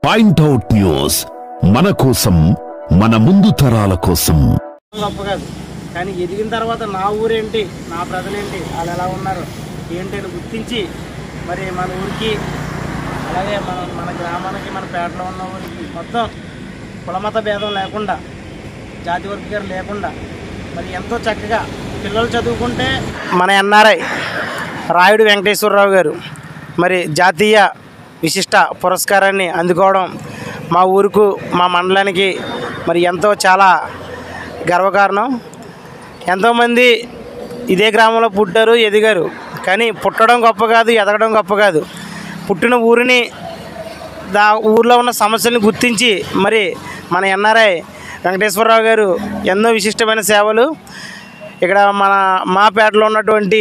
point out news మన కోసం మన ముందు తరాల కోసం గొప్ప కాదు కానీ ఎదిగిన తర్వాత నా ఊరేంటి నా ప్రజలేంటి వాళ్ళు ఎలా ఉన్నారు ఏంటి అని గుర్తించి మరి మన ఊరికి అలాగే మన మన గ్రామానికి మన పేటలో ఉన్న ఊరికి మొత్తం కులమత భేదం లేకుండా జాతి వర్గాలు లేకుండా మరి ఎంతో చక్కగా పిల్లలు చదువుకుంటే మన ఎన్ఆర్ఐ రాయుడు వెంకటేశ్వరరావు గారు మరి జాతీయ విశిష్ట పురస్కారాన్ని అందుకోవడం మా ఊరుకు మా మండలానికి మరి ఎంతో చాలా గర్వకారణం ఎంతోమంది ఇదే గ్రామంలో పుట్టారు ఎదిగారు కానీ పుట్టడం గొప్ప కాదు ఎదగడం గొప్ప కాదు పుట్టిన ఊరిని దా ఊర్లో ఉన్న సమస్యలను గుర్తించి మరి మన ఎన్ఆర్ఐ వెంకటేశ్వరరావు గారు ఎన్నో విశిష్టమైన సేవలు ఇక్కడ మన మా పేటలో ఉన్నటువంటి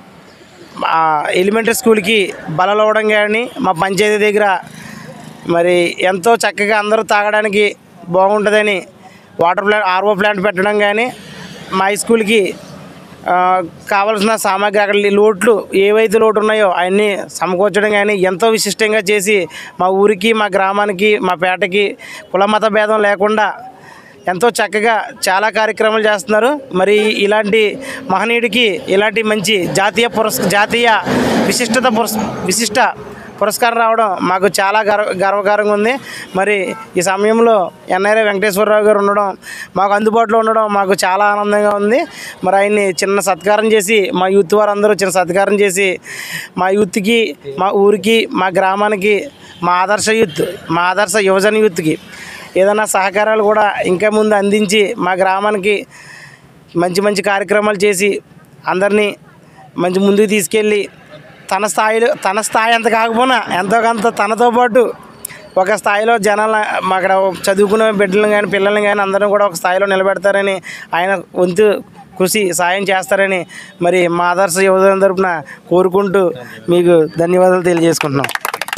ఆ ఎలిమెంటరీ స్కూల్కి బలలు అవ్వడం కానీ మా పంచాయతీ దగ్గర మరి ఎంతో చక్కగా అందరూ తాగడానికి బాగుంటుందని వాటర్ ప్లాంట్ ఆర్ఓ ప్లాంట్ పెట్టడం కానీ మా హై స్కూల్కి ఆ, కావలసిన సామాగ్రి అక్కడ లోట్లు ఏవైతే లోటు ఉన్నాయో అవన్నీ సమకూర్చడం కానీ ఎంతో విశిష్టంగా చేసి మా ఊరికి మా గ్రామానికి మా పేటకి కుల మత భేదం లేకుండా ఎంతో చక్కగా చాలా కార్యక్రమాలు చేస్తున్నారు మరి ఇలాంటి మహనీయుడికి ఇలాంటి మంచి జాతీయ పురస్ జాతీయ విశిష్టత పురస్ విశిష్ట పురస్కారం రావడం మాకు చాలా గర్వ గర్వకారంగా ఉంది మరి ఈ సమయంలో ఎన్ఆర్ఐ వెంకటేశ్వరరావు గారు ఉండడం మాకు అందుబాటులో ఉండడం మాకు చాలా ఆనందంగా ఉంది మరి ఆయన్ని చిన్న సత్కారం చేసి మా యూత్ వారందరూ చిన్న సత్కారం చేసి మా యూత్కి మా ఊరికి మా గ్రామానికి మా ఆదర్శ యూత్ మా ఆదర్శ యువజన యూత్కి ఏదైనా సహకారాలు కూడా ఇంకా ముందు అందించి మా గ్రామానికి మంచి మంచి కార్యక్రమాలు చేసి అందరినీ మంచి ముందుకు తీసుకెళ్ళి తన స్థాయిలో తన స్థాయి ఎంత కాకపోయినా ఎంతో కొంత తనతో పాటు ఒక స్థాయిలో జనాలు అక్కడ చదువుకునే బిడ్డలను కానీ పిల్లల్ని కానీ అందరం కూడా ఒక స్థాయిలో నిలబెడతారని ఆయన వంతు కృషి సాయం చేస్తారని మరి మా ఆదర్శ యువజన తరపున కోరుకుంటూ మీకు ధన్యవాదాలు తెలియజేసుకుంటున్నాం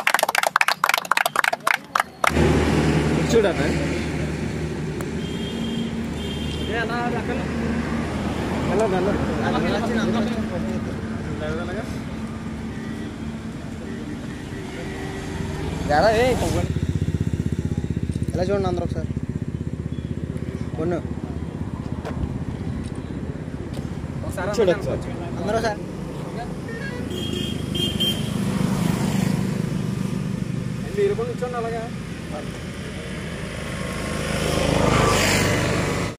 ఎలా చూడండి అందరూ ఒకసారి కొన్ను చూడు ఒకసారి అందరూ సార్ మీరు కూర్చోండి అలాగా